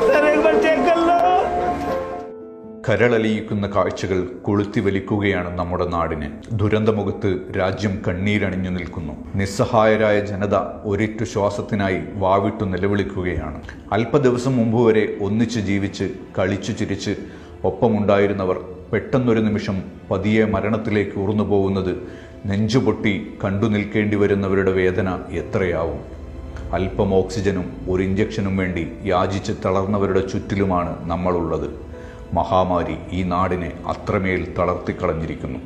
sir एक बार check कर लो കരളലിയിക്കുന്ന കാഴ്ചകൾ കൊളുത്തി വലിക്കുകയാണ് നമ്മുടെ നാടിനെ ദുരന്തമുഖത്ത് രാജ്യം കണ്ണീരണിഞ്ഞു നിൽക്കുന്നു നിസ്സഹായരായ ജനത ഒരിറ്റു ശ്വാസത്തിനായി വാവിട്ടു നിലവിളിക്കുകയാണ് അല്പദിവസം മുമ്പ് വരെ ഒന്നിച്ച് ജീവിച്ച് കളിച്ചു ചിരിച്ച് ഒപ്പമുണ്ടായിരുന്നവർ പെട്ടെന്നൊരു നിമിഷം പതിയെ മരണത്തിലേക്ക് ഊർന്നു പോകുന്നത് നെഞ്ചുപൊട്ടി കണ്ടു നിൽക്കേണ്ടി വരുന്നവരുടെ വേദന എത്രയാവും അല്പം ഓക്സിജനും ഒരു ഇഞ്ചക്ഷനും വേണ്ടി യാചിച്ച് തളർന്നവരുടെ ചുറ്റിലുമാണ് നമ്മളുള്ളത് മഹാമാരി ഈ നാടിനെ അത്രമേൽ തളർത്തിക്കളഞ്ഞിരിക്കുന്നു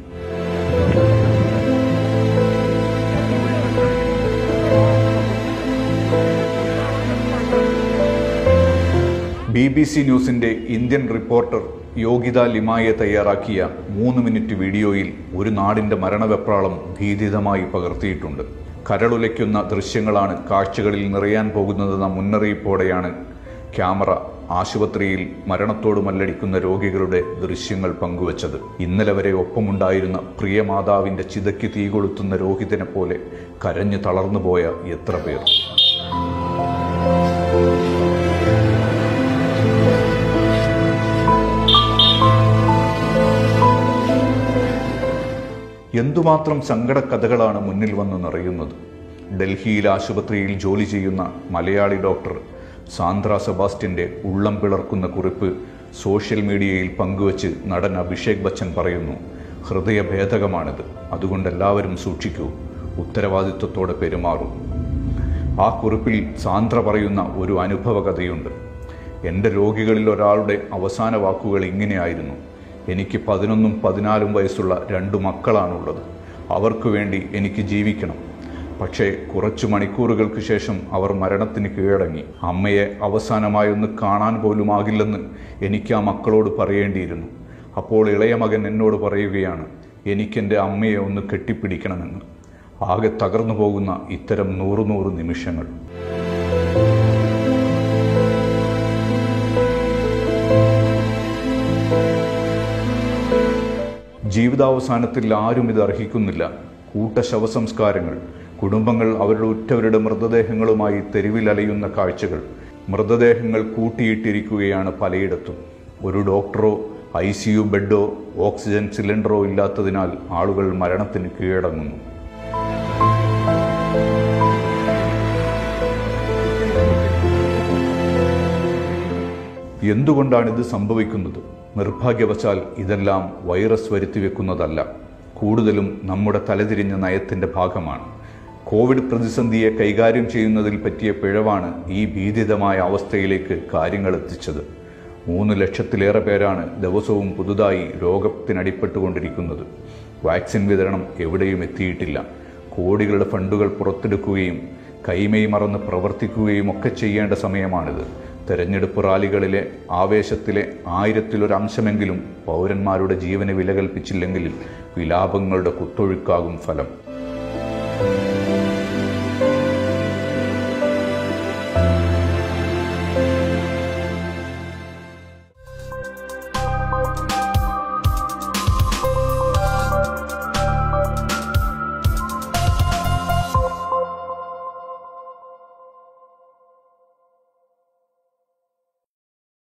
ബി ബി സി ന്യൂസിന്റെ ഇന്ത്യൻ റിപ്പോർട്ടർ യോഗിത ലിമായെ തയ്യാറാക്കിയ മൂന്ന് മിനിറ്റ് വീഡിയോയിൽ ഒരു നാടിന്റെ മരണവെപ്രാളം ഭീതിതമായി പകർത്തിയിട്ടുണ്ട് കരളുലയ്ക്കുന്ന ദൃശ്യങ്ങളാണ് കാഴ്ചകളിൽ നിറയാൻ പോകുന്നതെന്ന മുന്നറിയിപ്പോടെയാണ് ക്യാമറ ആശുപത്രിയിൽ മരണത്തോട് മല്ലടിക്കുന്ന രോഗികളുടെ ദൃശ്യങ്ങൾ പങ്കുവച്ചത് ഇന്നലെ വരെ ഒപ്പമുണ്ടായിരുന്ന പ്രിയ മാതാവിന്റെ ചിതയ്ക്ക് തീ കൊളുത്തുന്ന രോഹിതനെ പോലെ കരഞ്ഞു തളർന്നുപോയ എത്ര പേർ എന്തുമാത്രം സങ്കടക്കഥകളാണ് മുന്നിൽ വന്ന് നിറയുന്നത് ഡൽഹിയിൽ ആശുപത്രിയിൽ ജോലി ചെയ്യുന്ന മലയാളി ഡോക്ടർ സാന്ദ്ര സെബാസ്റ്റ്യന്റെ ഉള്ളം പിളർക്കുന്ന കുറിപ്പ് സോഷ്യൽ മീഡിയയിൽ പങ്കുവച്ച് നടൻ അഭിഷേക് ബച്ചൻ പറയുന്നു ഹൃദയഭേദകമാണിത് അതുകൊണ്ട് എല്ലാവരും സൂക്ഷിക്കൂ ഉത്തരവാദിത്വത്തോടെ പെരുമാറൂ ആ കുറിപ്പിൽ സാന്ദ്ര പറയുന്ന ഒരു അനുഭവ കഥയുണ്ട് എൻ്റെ രോഗികളിൽ ഒരാളുടെ അവസാന വാക്കുകൾ ഇങ്ങനെയായിരുന്നു എനിക്ക് പതിനൊന്നും പതിനാലും വയസ്സുള്ള രണ്ടു മക്കളാണുള്ളത് അവർക്ക് വേണ്ടി എനിക്ക് ജീവിക്കണം പക്ഷേ കുറച്ചു മണിക്കൂറുകൾക്ക് ശേഷം അവർ മരണത്തിന് കീഴടങ്ങി അമ്മയെ അവസാനമായി ഒന്ന് കാണാൻ പോലുമാകില്ലെന്ന് എനിക്ക് ആ മക്കളോട് പറയേണ്ടിയിരുന്നു അപ്പോൾ ഇളയ മകൻ എന്നോട് പറയുകയാണ് എനിക്കെൻ്റെ അമ്മയെ ഒന്ന് കെട്ടിപ്പിടിക്കണമെന്ന് ആകെ തകർന്നു പോകുന്ന ഇത്തരം നൂറു നൂറ് നിമിഷങ്ങൾ ജീവിതാവസാനത്തിൽ ആരും ഇത് അർഹിക്കുന്നില്ല കൂട്ട ശവസംസ്കാരങ്ങൾ കുടുംബങ്ങൾ അവരുടെ ഉറ്റവരുടെ മൃതദേഹങ്ങളുമായി തെരുവിൽ അലയുന്ന കാഴ്ചകൾ മൃതദേഹങ്ങൾ കൂട്ടിയിട്ടിരിക്കുകയാണ് പലയിടത്തും ഒരു ഡോക്ടറോ ഐ സി യു ബെഡോ ഓക്സിജൻ സിലിണ്ടറോ ഇല്ലാത്തതിനാൽ ആളുകൾ മരണത്തിന് കീഴടങ്ങുന്നു എന്തുകൊണ്ടാണ് ഇത് സംഭവിക്കുന്നത് നിർഭാഗ്യവശാൽ ഇതെല്ലാം വൈറസ് വരുത്തി വെക്കുന്നതല്ല കൂടുതലും നമ്മുടെ തലതിരിഞ്ഞ നയത്തിന്റെ ഭാഗമാണ് കോവിഡ് പ്രതിസന്ധിയെ കൈകാര്യം ചെയ്യുന്നതിൽ പറ്റിയ പിഴവാണ് ഈ ഭീതിതമായ അവസ്ഥയിലേക്ക് കാര്യങ്ങൾ എത്തിച്ചത് മൂന്ന് ലക്ഷത്തിലേറെ പേരാണ് ദിവസവും പുതുതായി രോഗത്തിനടിപ്പെട്ടുകൊണ്ടിരിക്കുന്നത് വാക്സിൻ വിതരണം എവിടെയും എത്തിയിട്ടില്ല കോടികളുടെ ഫണ്ടുകൾ പുറത്തെടുക്കുകയും കൈമൈ മറന്ന് പ്രവർത്തിക്കുകയും ഒക്കെ ചെയ്യേണ്ട സമയമാണിത് തെരഞ്ഞെടുപ്പ് റാലികളിലെ ആവേശത്തിലെ ആയിരത്തിലൊരംശമെങ്കിലും പൗരന്മാരുടെ ജീവന് വില കൽപ്പിച്ചില്ലെങ്കിൽ വിലാപങ്ങളുടെ കുത്തൊഴുക്കാകും ഫലം